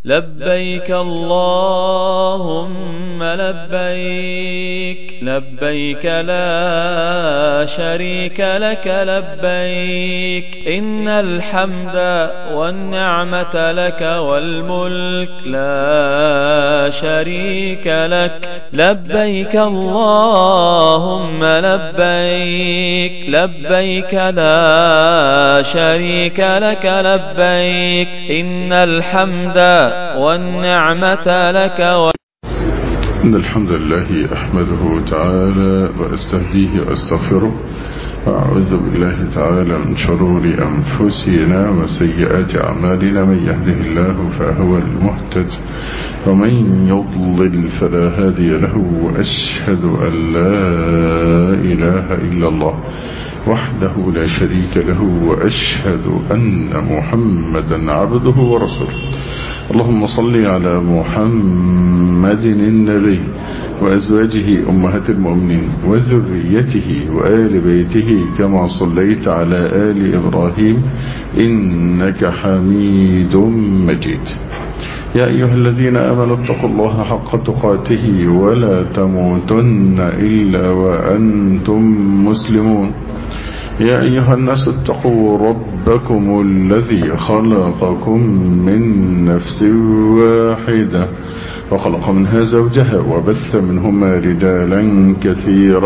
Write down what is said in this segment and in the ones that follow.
لبيك اللهم لبيك لبيك لا شريك لك لبيك إن الحمد والنعمة لك والملك لا شريك لك لبيك اللهم لبيك لبيك لا شريك لك لبيك إن الحمد والنعمة لك و... إن الحمد لله أحمده تعالى وأستهديه وأستغفره وأعوذ بالله تعالى من شرور أنفسنا وسيئات أعمالنا من يهده الله فهو المهتد ومن يضلل فلا هادي له وأشهد أن لا إله إلا الله وحده لا شريك له وأشهد أن محمدا عبده ورسوله اللهم صل على محمد النبي وأزواجه أمهات المؤمنين وذريته وآل بيته كما صليت على آل إبراهيم إنك حميد مجيد يا أيها الذين آمنوا اتقوا الله حق تقاته ولا تموتن إلا وأنتم مسلمون يا أيها الناس اتقوا ربكم الذي خلقكم من نفس واحدة وخلق منها زوجها وبث منهما رجالا كثيرا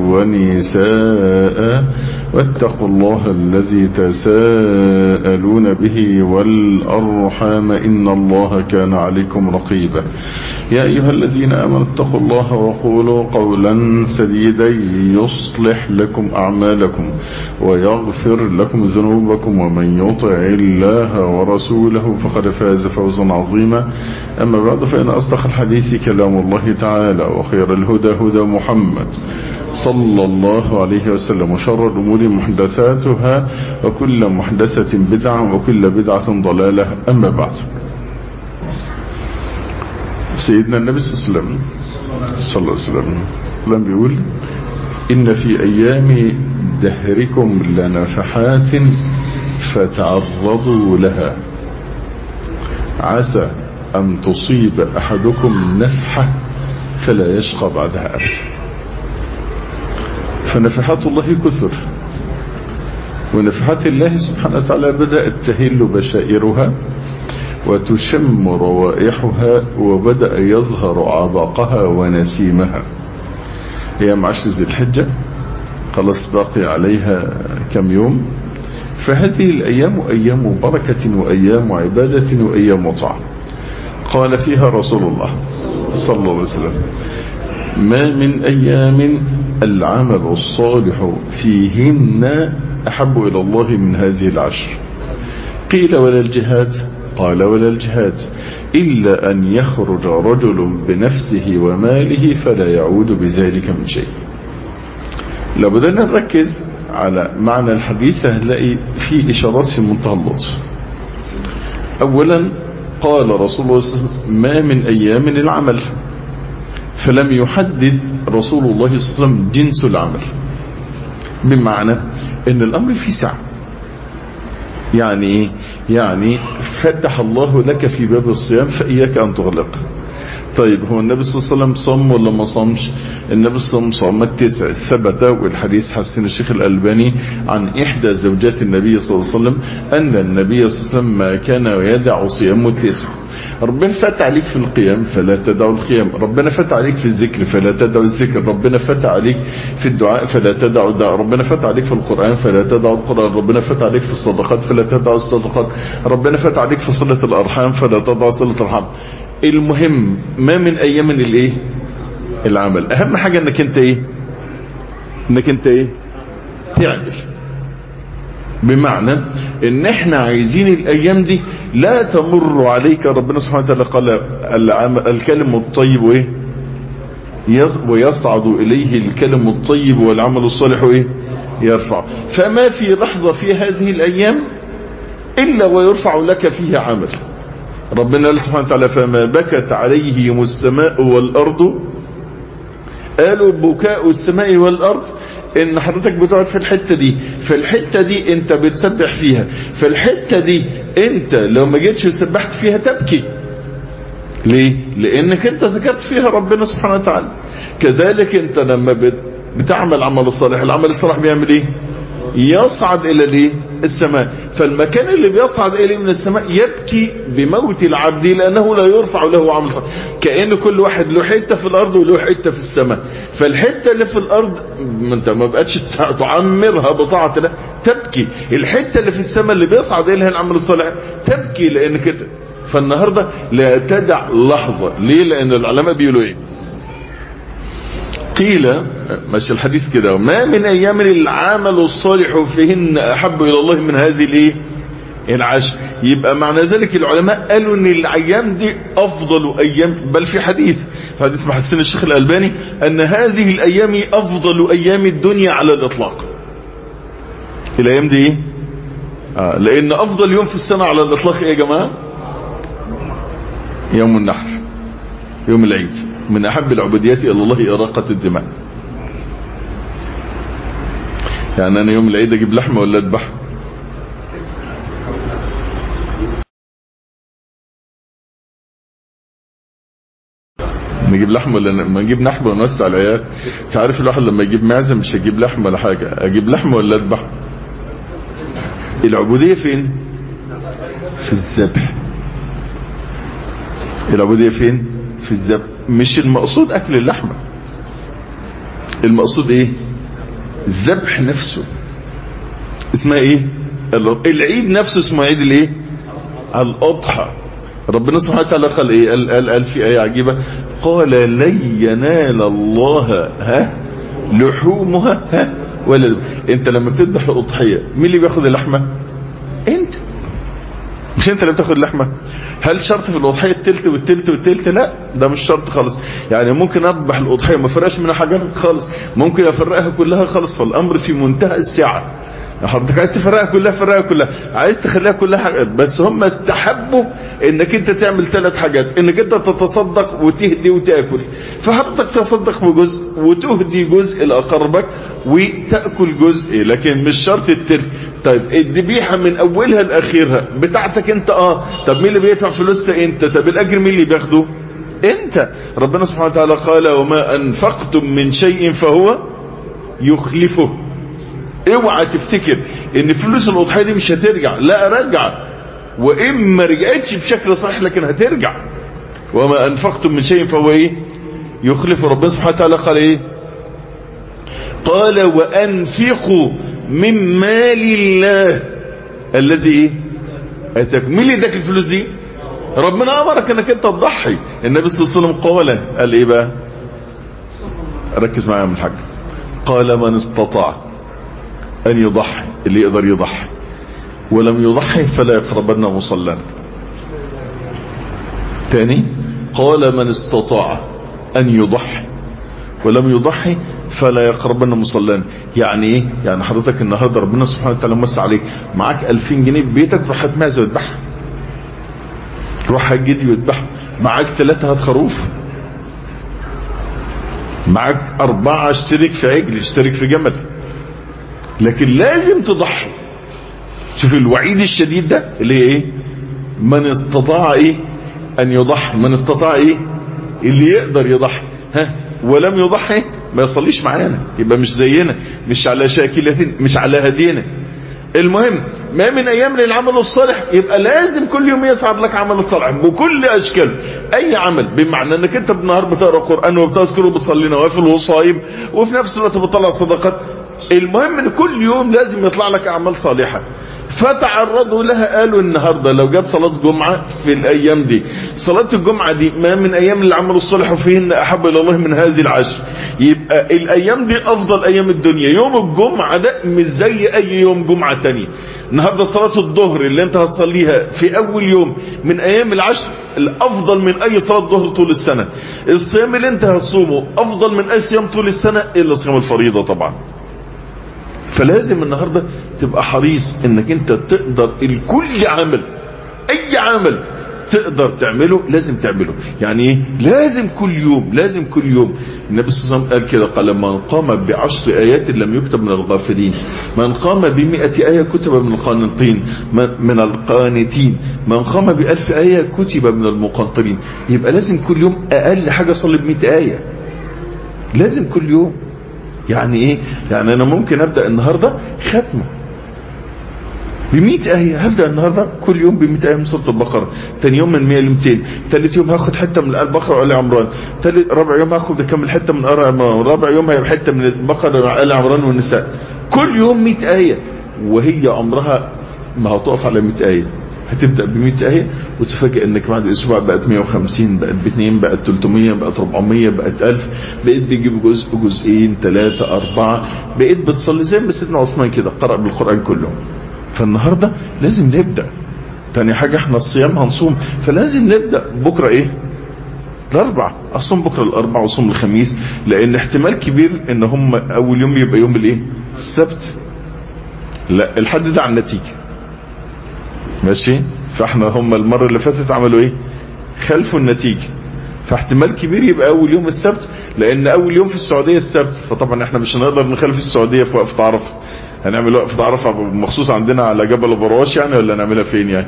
ونساء واتقوا الله الذي تساءلون به والأرحام إن الله كان عليكم رقيبا يا أيها الذين آمنوا اتقوا الله وقولوا قولا سديدا يصلح لكم أعمالكم ويغفر لكم ذنوبكم ومن يطع الله ورسوله فقد فاز فوزا عظيما أما بعد فإن أصدق الحديث كلام الله تعالى وخير الهدى هدى محمد صلى الله عليه وسلم وشر الأمور محدثاتها وكل محدثة بدعة وكل بدعة ضلالة أما بعد سيدنا النبي صلى الله عليه وسلم صلى الله عليه وسلم لم بيقول إن في أيام دهركم لنفحات فتعرضوا لها عسى أن تصيب أحدكم نفحة فلا يشقى بعدها أبدا فنفحات الله كثر ونفحات الله سبحانه وتعالى بدأت تهل بشائرها وتشم روائحها وبدأ يظهر عبقها ونسيمها هي معشر ذي الحجة خلاص باقي عليها كم يوم فهذه الأيام أيام بركة وأيام عبادة وأيام طاعة قال فيها رسول الله صلى الله عليه وسلم ما من أيام العمل الصالح فيهن أحب إلى الله من هذه العشر قيل ولا الجهاد قال ولا الجهاد إلا أن يخرج رجل بنفسه وماله فلا يعود بذلك من شيء لو بدنا نركز على معنى الحديث هنلاقي في إشارات في منتهى اللطف أولا قال رسول الله صلى الله عليه وسلم ما من أيام العمل فلم يحدد رسول الله صلى الله عليه وسلم جنس العمل بمعنى ان الامر فيه سعة يعني ايه يعني فتح الله لك في باب الصيام فإياك أن تغلق طيب هو النبي صلى الله عليه وسلم صام ولا ما صامش النبي صلى الله عليه وسلم صام التسع ثبت والحديث حسن الشيخ الألباني عن إحدى زوجات النبي صلى الله عليه وسلم أن النبي صلى الله عليه وسلم ما كان يدع صيام التسع ربنا فتح عليك في القيام فلا تدع القيام ربنا فتح عليك في الذكر فلا تدع الذكر ربنا فتح عليك في الدعاء فلا تدع الدعاء ربنا فتح عليك في القرآن فلا تدع القرآن ربنا فتح عليك في الصدقات فلا تدع الصدقات ربنا فتح عليك في صلة الأرحام فلا تدع صلة الأرحام المهم ما من أيام الايه العمل أهم حاجة انك انت ايه انك انت ايه تعمل بمعنى ان احنا عايزين الايام دي لا تمر عليك ربنا سبحانه وتعالى قال الكلم الطيب وايه ويصعد اليه الكلم الطيب والعمل الصالح ايه يرفع فما في لحظة في هذه الايام الا ويرفع لك فيها عمل ربنا قال سبحانه وتعالى فما بكت عليهم السماء والارض قالوا بكاء السماء والارض ان حضرتك بتقعد في الحتة دي في الحتة دي انت بتسبح فيها في الحتة دي انت لو ما جيتش سبحت فيها تبكي ليه لانك انت ذكرت فيها ربنا سبحانه وتعالى كذلك انت لما بت- بتعمل عمل الصالح العمل الصالح بيعمل ايه يصعد الى الايه السماء فالمكان اللي بيصعد اليه من السماء يبكي بموت العبد لانه لا يرفع له عمل صالح كأن كل واحد له حته في الارض وله حته في السماء فالحته اللي في الارض ما انت ما بقتش تع- تعمرها بطاعه الله تبكي الحته اللي في السماء اللي بيصعد اليها العمل الصالح تبكي لان كده فالنهارده لا تدع لحظه ليه لان العلماء بيقولوا ايه قيل ماشي الحديث كده ما من ايام العمل الصالح فيهن احب الى الله من هذه الايه العشر يبقى معنى ذلك العلماء قالوا ان الايام دي افضل ايام بل في حديث حديث محسن الشيخ الالباني ان هذه الايام افضل ايام الدنيا على الاطلاق الايام دي ايه آه لان افضل يوم في السنه على الاطلاق ايه يا جماعه يوم النحر يوم العيد من احب العبوديات الى الله اراقه الدماء يعني انا يوم العيد اجيب لحمه ولا اذبح نجيب لحمه ولا ما نجيب لحمه ونوسع العيال انت عارف الواحد لما يجيب معزه مش هيجيب لحمه ولا حاجه اجيب لحمه ولا اذبح العبوديه فين في الذبح العبوديه فين في الذبح مش المقصود اكل اللحمه المقصود ايه الذبح نفسه اسمها ايه العيد نفسه اسمه عيد الايه الاضحى ربنا سبحانه وتعالى قال ايه قال, قال, قال في ايه عجيبه قال لن ينال الله ها لحومها ها ولا انت لما بتذبح الاضحيه مين اللي بياخد اللحمه انت مش انت اللي بتاخد اللحمه هل شرط في الاضحيه التلت والتلت والتلت لا ده مش شرط خالص يعني ممكن اذبح الاضحيه ما فرقش منها حاجات خالص ممكن افرقها كلها خالص فالامر في منتهى السعه حضرتك عايز تفرقها كلها فرقها كلها عايز تخليها كلها حاجات بس هم استحبوا انك انت تعمل ثلاث حاجات انك انت تتصدق وتهدي وتاكل فحضرتك تصدق بجزء وتهدي جزء لاقربك وتاكل جزء لكن مش شرط التلت طيب الذبيحه من اولها لاخرها بتاعتك انت اه طب مين اللي بيدفع فلوسها انت طب الاجر مين اللي بياخده انت ربنا سبحانه وتعالى قال وما انفقتم من شيء فهو يخلفه اوعى تفتكر ان فلوس الاضحيه دي مش هترجع لا رجع وان ما رجعتش بشكل صحيح لكن هترجع وما انفقتم من شيء فهو ايه يخلف ربنا سبحانه وتعالى قال ايه قال وانفقوا من مال الله الذي ايه اتاكم مين اللي اداك الفلوس دي ربنا امرك انك انت تضحي النبي صلى الله عليه وسلم قال قال ايه بقى ركز معايا من الحاج قال من استطاع ان يضحي اللي يقدر يضحي ولم يضحي فلا يقربن مصلنا تاني قال من استطاع ان يضحي ولم يضحي فلا يقربن مصلنا يعني ايه يعني حضرتك النهارده ربنا سبحانه وتعالى مس عليك معاك 2000 جنيه في بيتك روح هات معزه وذبحها روح هات جدي وذبحها معاك ثلاثة هات خروف معاك أربعة اشترك في عجل اشترك في جمل لكن لازم تضحي شوف الوعيد الشديد ده اللي هي ايه من استطاع ايه ان يضحي من استطاع ايه اللي يقدر يضحي ها ولم يضحي ما يصليش معانا يبقى مش زينا مش على شاكلتين مش على هدينا المهم ما من ايام للعمل الصالح يبقى لازم كل يوم يصعد لك عمل الصالح بكل اشكال اي عمل بمعنى انك انت بالنهار بتقرا قران وبتذكر وبتصلي نوافل وصايم وفي نفس الوقت بتطلع صدقات المهم ان كل يوم لازم يطلع لك اعمال صالحه فتعرضوا لها قالوا النهاردة لو جت صلاة جمعة في الايام دي صلاة الجمعة دي ما من ايام العمل الصالح فيهن احب الى الله من هذه العشر يبقى الايام دي افضل ايام الدنيا يوم الجمعة ده مش زي اي يوم جمعة تانية النهاردة صلاة الظهر اللي انت هتصليها في اول يوم من ايام العشر الافضل من اي صلاة ظهر طول السنة الصيام اللي انت هتصومه افضل من اي صيام طول السنة الا صيام الفريضة طبعا فلازم النهاردة تبقى حريص انك انت تقدر الكل عمل اي عمل تقدر تعمله لازم تعمله يعني ايه لازم كل يوم لازم كل يوم النبي صلى الله عليه وسلم قال كده قال من قام بعشر ايات لم يكتب من الغافلين من قام بمئة آية كتب من القانطين من القانتين من قام بألف آية كتب من المقنطرين يبقى لازم كل يوم اقل حاجة صلي بمئة آية لازم كل يوم يعني ايه يعني انا ممكن ابدأ النهاردة ختمه بمئة آية هبدأ النهاردة كل يوم بمئة آية من سورة البقرة تاني يوم من 100 ل 200 تالت يوم هاخد حتة من البقرة وآل عمران تالت رابع يوم هاخد اكمل حتة من آل عمران رابع يوم هيبقى حتة من البقرة وآل عمران والنساء كل يوم 100 آية وهي عمرها ما هتقف على 100 آية هتبدأ ب 100 آية وتفاجئ انك بعد اسبوع بقت 150 بقت باثنين بقت 300 بقت 400 بقت 1000 بقيت بتجيب جزء جزئين ثلاثة أربعة بقيت بتصلي زي ما سيدنا عثمان كده قرأ بالقرآن كله فالنهاردة لازم نبدأ تاني حاجة احنا الصيام هنصوم فلازم نبدأ بكرة ايه الاربع اصوم بكرة الاربع واصوم الخميس لان احتمال كبير ان هم اول يوم يبقى يوم الايه السبت لا الحد ده عن نتيجة ماشي فاحنا هم المرة اللي فاتت عملوا ايه خلفوا النتيجة فاحتمال كبير يبقى اول يوم السبت لان اول يوم في السعودية السبت فطبعا احنا مش هنقدر نخالف السعودية في وقفة عرفة هنعمل وقفة عرفة مخصوص عندنا على جبل براش يعني ولا نعملها فين يعني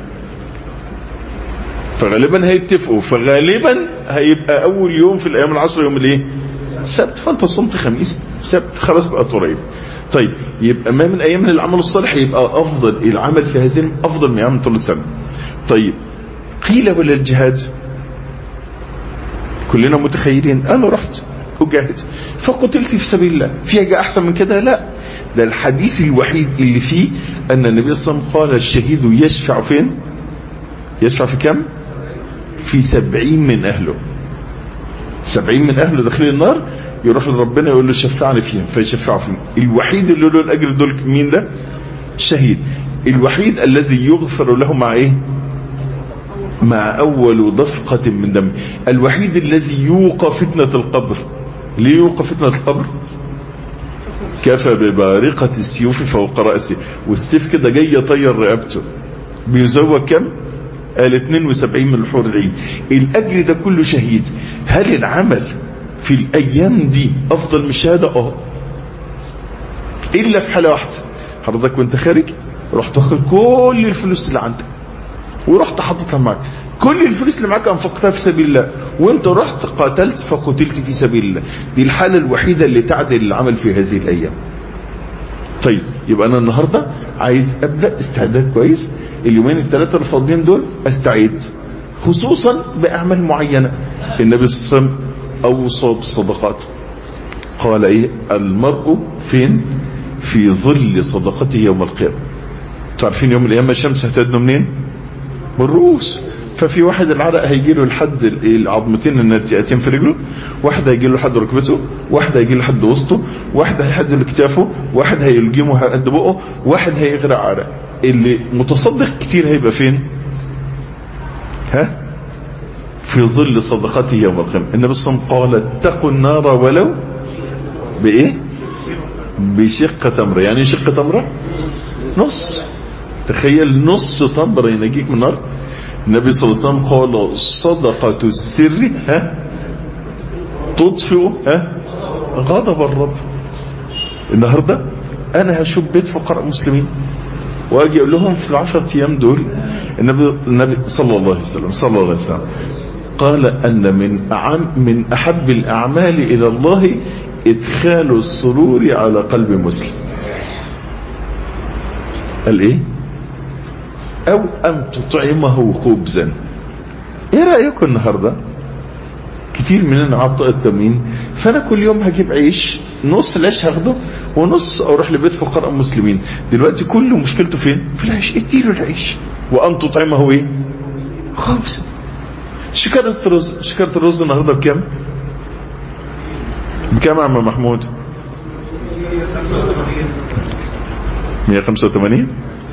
فغالبا هيتفقوا فغالبا هيبقى اول يوم في الايام العشر يوم الايه السبت فانت صمت خميس سبت خلاص بقى قريب طيب يبقى ما من ايام العمل الصالح يبقى افضل العمل في هذه افضل من ايام طول السنه طيب قيل ولا الجهاد كلنا متخيلين انا رحت اجاهد فقتلت في سبيل الله في حاجه احسن من كده لا ده الحديث الوحيد اللي فيه ان النبي صلى الله عليه وسلم قال الشهيد يشفع فين يشفع في كم في سبعين من اهله سبعين من اهله داخلين النار يروح لربنا يقول له شفعني فيهم فيشفعوا فيهم الوحيد اللي له الاجر دول مين ده الشهيد الوحيد الذي يغفر له مع ايه مع اول دفقة من دم الوحيد الذي يوقى فتنة القبر ليه يوقى فتنة القبر كفى ببارقة السيوف فوق رأسه والسيف كده جاي يطير رقبته بيزوج كم قال 72 من الحور العين الاجر ده كله شهيد هل العمل في الايام دي افضل من الشهاده اه الا في حاله واحده حضرتك وانت خارج رحت واخد كل الفلوس اللي عندك ورحت حاططها معاك كل الفلوس اللي معاك انفقتها في سبيل الله وانت رحت قاتلت فقتلت في سبيل الله دي الحاله الوحيده اللي تعدل العمل في هذه الايام طيب يبقى انا النهارده عايز ابدا استعداد كويس اليومين الثلاثه الفاضيين دول استعيد خصوصا باعمال معينه النبي صلى الله عليه وسلم اوصى بالصدقات قال ايه المرء فين في ظل صدقته يوم القيامه تعرفين يوم القيامه الشمس هتدنو منين من الرؤوس ففي واحد العرق هيجي له لحد العظمتين الناتئتين في رجله واحد هيجي له لحد ركبته واحد هيجي له لحد وسطه واحد هيحد له كتافه واحد هيلجمه قد بقه واحد هيغرق عرق اللي متصدق كتير هيبقى فين ها في ظل صدقته يوم القيامه النبي صلى الله عليه وسلم قال اتقوا النار ولو بايه بشق تمره يعني ايه شق تمره نص تخيل نص تمره ينجيك من النار النبي صلى الله عليه وسلم قال صدقة السر ها تطفئ ها غضب الرب النهاردة انا هشوف بيت فقراء مسلمين واجي اقول لهم في العشرة ايام دول النبي, النبي صلى الله عليه وسلم صلى الله عليه وسلم قال ان من أعم من احب الاعمال الى الله ادخال السرور على قلب مسلم قال ايه او ان تطعمه خبزا ايه رأيكم النهاردة كتير مننا عطاء التمرين فانا كل يوم هجيب عيش نص العيش هاخده ونص اروح لبيت فقراء مسلمين دلوقتي كله مشكلته فين في العيش اديله العيش وان تطعمه ايه خبزا شكارة الرز شكارة الرز النهاردة بكام بكام يا عم محمود 185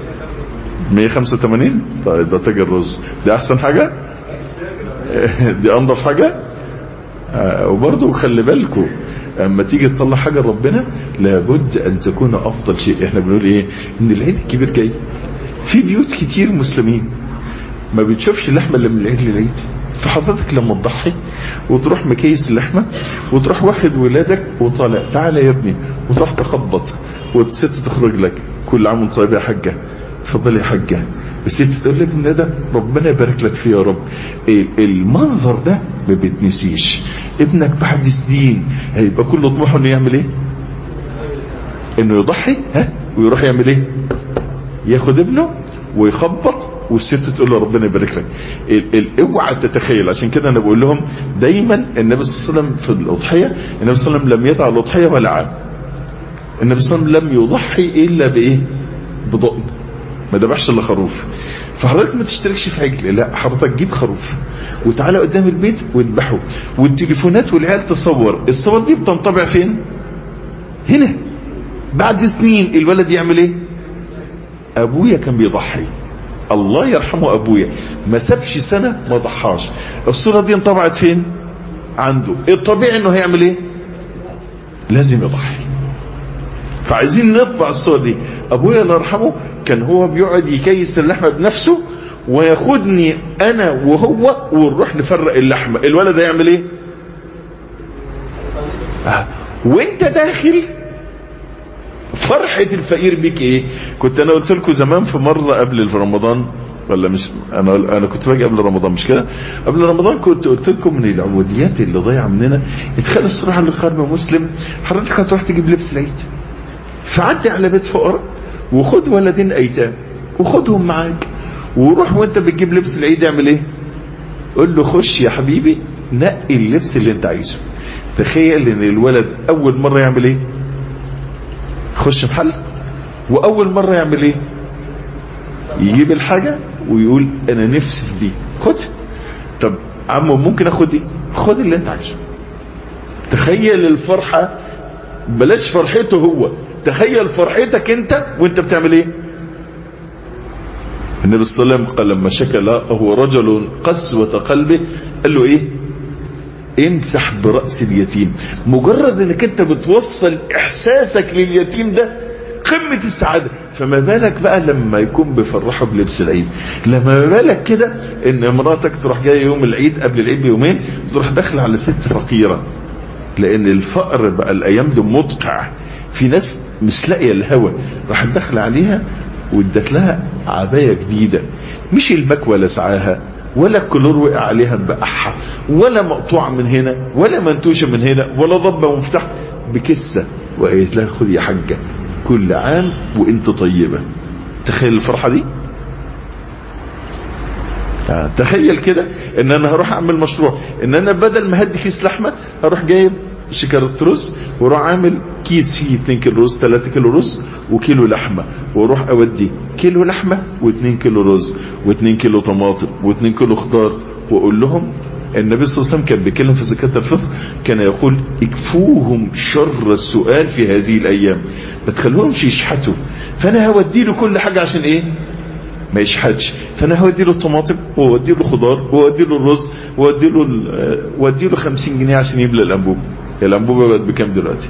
185 طيب ده تاج الرز دي احسن حاجة دي انضف حاجة آه وبرضه خلي بالكم اما تيجي تطلع حاجة لربنا لابد ان تكون افضل شيء احنا بنقول ايه ان العيد الكبير جاي في بيوت كتير مسلمين ما بتشوفش اللحمة اللي من العيد للعيد فحضرتك لما تضحي وتروح مكيس اللحمة وتروح واخد ولادك وطالع تعالى يا ابني وتروح تخبط والست تخرج لك كل عام وانت طيب يا حاجة اتفضل يا حاجة الست تقول لابن ده ربنا يبارك لك فيه يا رب المنظر ده ما بيتنسيش ابنك بعد سنين هيبقى كل طموحه انه يعمل ايه انه يضحي ها ويروح يعمل ايه ياخد ابنه ويخبط والست تقول له ربنا يبارك لك اوعى تتخيل عشان كده انا بقول لهم دايما النبي صلى الله عليه وسلم في الاضحيه النبي صلى الله عليه وسلم لم يدع الاضحيه ولا عام النبي صلى الله عليه وسلم لم يضحي الا بايه بضئن ما ذبحش الا خروف فحضرتك ما تشتركش في عجل لا حضرتك جيب خروف وتعالى قدام البيت واذبحه والتليفونات والعيال تصور الصور دي بتنطبع فين هنا بعد سنين الولد يعمل ايه ابويا كان بيضحي الله يرحمه ابويا ما سابش سنة ما ضحاش الصورة دي انطبعت فين عنده الطبيعي انه هيعمل ايه لازم يضحي فعايزين نطبع الصور دي ابويا الله يرحمه كان هو بيقعد يكيس اللحمة بنفسه وياخدني انا وهو ونروح نفرق اللحمة الولد هيعمل ايه آه. وانت داخل فرحة الفقير بيك ايه كنت انا قلت لكم زمان في مرة قبل رمضان ولا مش انا انا كنت باجي قبل رمضان مش كده قبل رمضان كنت قلت لكم من العبوديات اللي ضايعه مننا ادخال الصراحه للقلب مسلم حضرتك هتروح تجيب لبس العيد فعدي على بيت فقراء وخد ولدين ايتام وخدهم معاك وروح وانت بتجيب لبس العيد اعمل ايه قول له خش يا حبيبي نقي اللبس اللي انت عايزه تخيل ان الولد اول مرة يعمل ايه خش محل واول مرة يعمل ايه يجيب الحاجة ويقول انا نفسي في دي خد طب عمو ممكن اخد دي خد اللي انت عايزه تخيل الفرحة بلاش فرحته هو تخيل فرحتك انت وانت بتعمل ايه النبي صلى الله عليه وسلم قال لما شكى له رجل قسوة قلبه قال له ايه امسح برأس اليتيم مجرد انك انت بتوصل احساسك لليتيم ده قمة السعادة فما بالك بقى لما يكون بيفرحه بلبس العيد لما بالك كده ان مراتك تروح جايه يوم العيد قبل العيد بيومين تروح داخله على ست فقيرة لان الفقر بقى الايام دي مدقع في ناس مش لاقيه الهوى راح داخله عليها وادت لها عبايه جديده مش المكوى لسعاها ولا الكلور وقع عليها مبقعها ولا مقطوعه من هنا ولا منتوشه من هنا ولا ضبه مفتاح بكسه وقالت لها خذي يا حاجه كل عام وانت طيبه تخيل الفرحه دي تخيل كده ان انا هروح اعمل مشروع ان انا بدل ما هدي كيس لحمه هروح جايب شكارة رز واروح عامل كيس فيه 2 كيلو رز 3 كيلو رز وكيلو لحمة واروح اودي كيلو لحمة و2 كيلو رز و2 كيلو طماطم و2 كيلو خضار واقول لهم النبي صلى الله عليه وسلم كان بيتكلم في زكاة الفطر كان يقول اكفوهم شر السؤال في هذه الايام ما تخلوهمش يشحتوا فانا هودي له كل حاجة عشان ايه ما يشحتش فانا هودي له الطماطم واودي له خضار واودي له الرز واودي له واودي له 50 جنيه عشان يملى الانبوب الانبوبه بقت بكام دلوقتي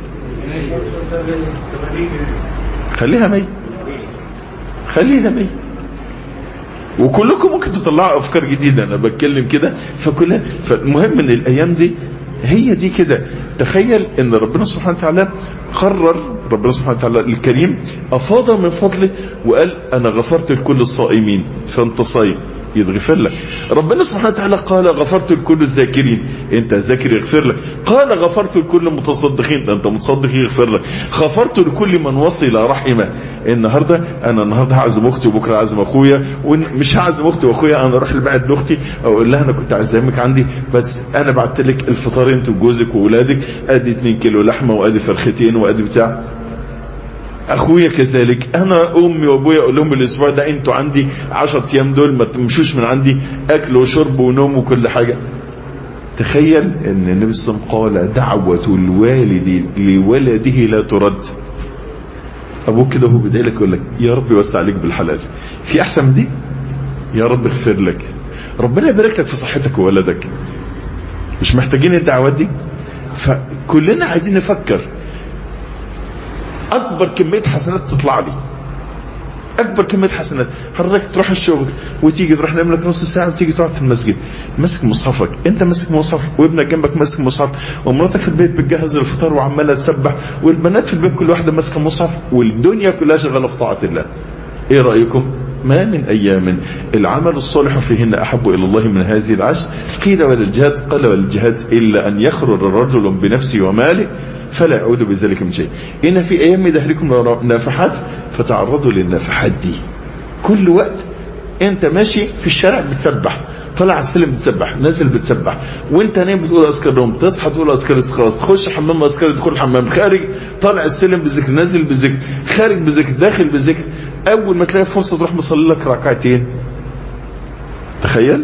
خليها مية خليها مية وكلكم ممكن تطلعوا افكار جديدة انا بتكلم كده فكلها فالمهم ان الايام دي هي دي كده تخيل ان ربنا سبحانه وتعالى قرر ربنا سبحانه وتعالى الكريم افاض من فضله وقال انا غفرت لكل الصائمين فانت صايم يتغفر لك ربنا سبحانه وتعالى قال غفرت لكل الذاكرين انت ذاكر يغفر لك قال غفرت لكل المتصدقين انت متصدق يغفر لك غفرت لكل من وصل رحمه النهارده انا النهارده هعزم اختي وبكره هعزم اخويا ومش هعزم اختي واخويا انا اروح لبعد لاختي اقول لها انا كنت عازمك عندي بس انا بعت لك الفطار انت وجوزك واولادك ادي 2 كيلو لحمه وادي فرختين وادي بتاع اخويا كذلك انا امي وابويا اقول لهم الاسبوع ده انتوا عندي 10 ايام دول ما تمشوش من عندي اكل وشرب ونوم وكل حاجه تخيل ان النبي صلى الله عليه وسلم قال دعوه الوالد لولده لا ترد ابوك كده وهو بيدعي لك يقول لك يا رب يوسع عليك بالحلال في احسن من دي يا رب اغفر لك ربنا يبارك لك في صحتك وولدك مش محتاجين الدعوات دي فكلنا عايزين نفكر اكبر كمية حسنات تطلع لي اكبر كميه حسنات حضرتك تروح الشغل وتيجي تروح نعمل لك نص ساعه وتيجي تقعد في المسجد ماسك مصحفك انت ماسك مصحف وابنك جنبك ماسك مصحف ومراتك في البيت بتجهز الفطار وعماله تسبح والبنات في البيت كل واحده ماسكه مصحف والدنيا كلها شغاله في طاعه الله ايه رايكم ما من أيام العمل الصالح فيهن أحب إلى الله من هذه العشر قيل ولا الجهاد قال ولا الجهاد إلا أن يخرج رجل بنفسه وماله فلا يعود بذلك من شيء إن في أيام دهركم نافحات فتعرضوا للنافحات دي كل وقت انت ماشي في الشارع بتسبح طلع على السلم بتسبح نازل بتسبح وانت نايم بتقول اذكار نوم تصحى تقول اذكار استخلاص تخش حمام اذكار تدخل الحمام خارج طالع السلم بذكر نازل بذكر خارج بذكر داخل بذكر اول ما تلاقي فرصه تروح مصلي لك ركعتين تخيل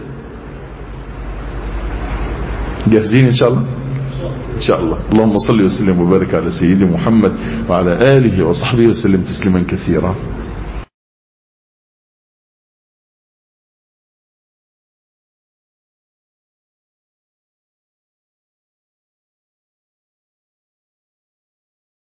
جاهزين ان شاء الله ان شاء الله اللهم صل وسلم وبارك على سيدنا محمد وعلى اله وصحبه وسلم تسليما كثيرا